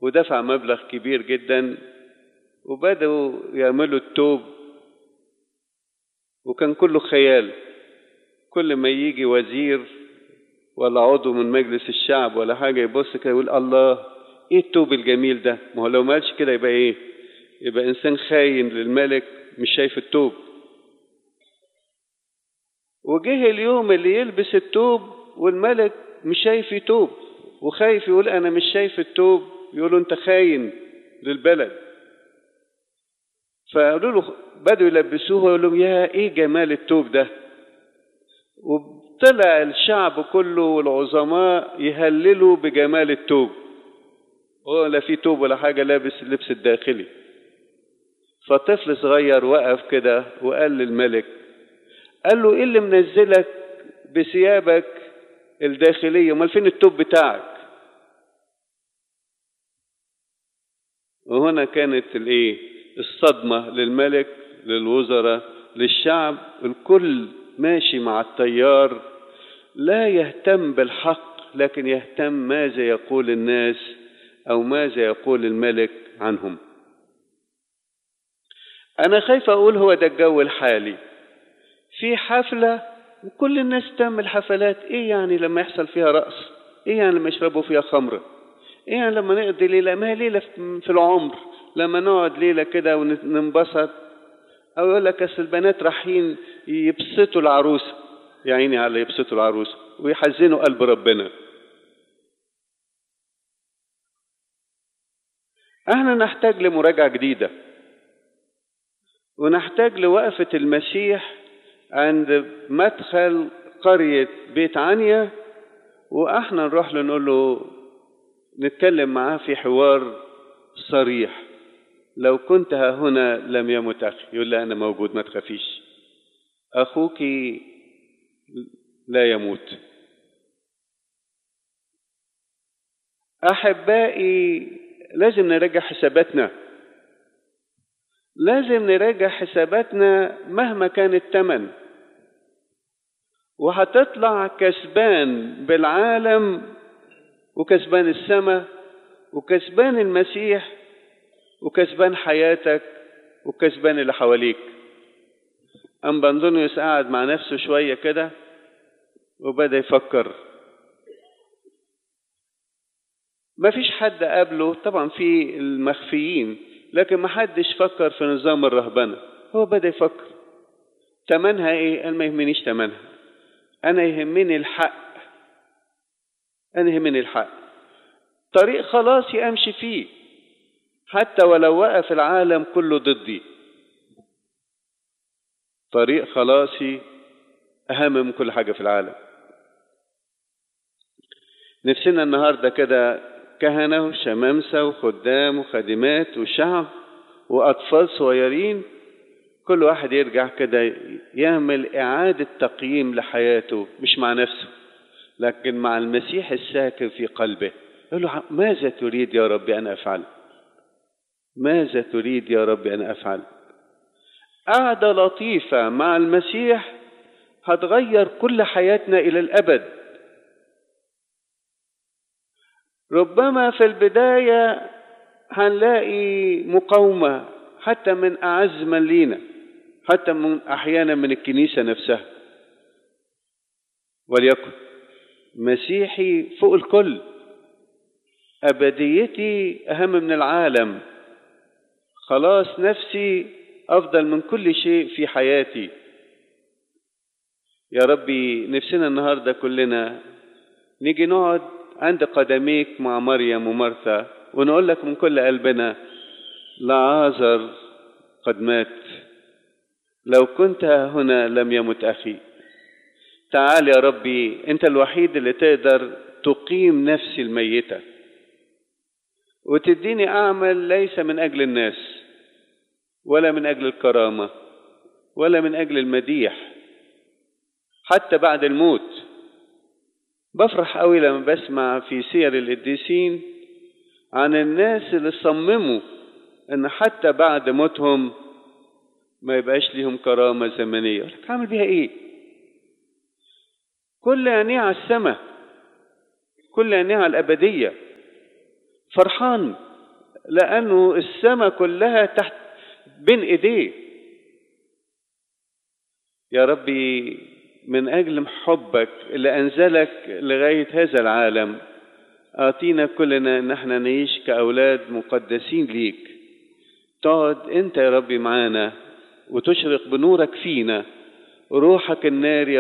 ودفع مبلغ كبير جدا وبدأوا يعملوا التوب وكان كله خيال كل ما يجي وزير ولا عضو من مجلس الشعب ولا حاجة يبص كده يقول الله ايه التوب الجميل ده ما هو لو ما قالش كده يبقى ايه يبقى انسان خاين للملك مش شايف التوب وجه اليوم اللي يلبس التوب والملك مش شايف يتوب وخايف يقول انا مش شايف التوب يقولوا انت خاين للبلد فقالوا له بدوا يلبسوه ويقولوا لهم يا ايه جمال التوب ده وطلع الشعب كله والعظماء يهللوا بجمال التوب هو لا في توب ولا حاجه لابس اللبس الداخلي فطفل صغير وقف كده وقال للملك قال له ايه اللي منزلك بثيابك الداخليه امال فين التوب بتاعك وهنا كانت الايه الصدمه للملك للوزراء للشعب الكل ماشي مع التيار لا يهتم بالحق لكن يهتم ماذا يقول الناس او ماذا يقول الملك عنهم انا خايف اقول هو ده الجو الحالي في حفله وكل الناس تعمل حفلات ايه يعني لما يحصل فيها رقص ايه يعني لما يشربوا فيها خمره ايه يعني لما نقضي ليله ما هي ليله في العمر لما نقعد ليله كده وننبسط او يقول لك اصل البنات رايحين يبسطوا العروسه يا عيني على يبسطوا العروسه ويحزنوا قلب ربنا احنا نحتاج لمراجعه جديده ونحتاج لوقفه المسيح عند مدخل قريه بيت عنيا واحنا نروح له نقول له نتكلم معاه في حوار صريح لو كنت ها هنا لم يمت أخي يقول لا أنا موجود ما تخافيش أخوك لا يموت أحبائي لازم نراجع حساباتنا لازم نراجع حساباتنا مهما كان الثمن وهتطلع كسبان بالعالم وكسبان السماء وكسبان المسيح وكسبان حياتك وكسبان اللي حواليك أم بنظنيوس قعد مع نفسه شوية كده وبدأ يفكر ما فيش حد قابله طبعا في المخفيين لكن ما حدش فكر في نظام الرهبنة هو بدأ يفكر تمنها ايه قال ما يهمنيش تمنها انا يهمني الحق انا يهمني الحق طريق خلاصي امشي فيه حتى ولو وقف العالم كله ضدي طريق خلاصي أهم من كل حاجة في العالم نفسنا النهاردة كده كهنة وشمامسة وخدام وخادمات وشعب وأطفال صغيرين كل واحد يرجع كده يعمل إعادة تقييم لحياته مش مع نفسه لكن مع المسيح الساكن في قلبه يقول له ماذا تريد يا ربي أن أفعل ماذا تريد يا رب أن أفعل قعدة لطيفة مع المسيح هتغير كل حياتنا إلى الأبد ربما في البداية هنلاقي مقاومة حتى من أعز من لينا حتى من أحيانا من الكنيسة نفسها وليكن مسيحي فوق الكل أبديتي أهم من العالم خلاص نفسي أفضل من كل شيء في حياتي يا ربي نفسنا النهاردة كلنا نيجي نقعد عند قدميك مع مريم ومرثا ونقول لك من كل قلبنا لعازر قد مات لو كنت هنا لم يمت أخي تعال يا ربي أنت الوحيد اللي تقدر تقيم نفسي الميتة وتديني أعمل ليس من أجل الناس ولا من أجل الكرامة ولا من أجل المديح حتى بعد الموت بفرح قوي لما بسمع في سير القديسين عن الناس اللي صمموا ان حتى بعد موتهم ما يبقاش ليهم كرامة زمنية لك هعمل بيها ايه كل عينيه على السماء كل عينيه على الأبدية فرحان لأنه السماء كلها تحت بين إيديه يا ربي من أجل حبك اللي أنزلك لغاية هذا العالم أعطينا كلنا إن احنا نعيش كأولاد مقدسين ليك تقعد أنت يا ربي معانا وتشرق بنورك فينا روحك النار يا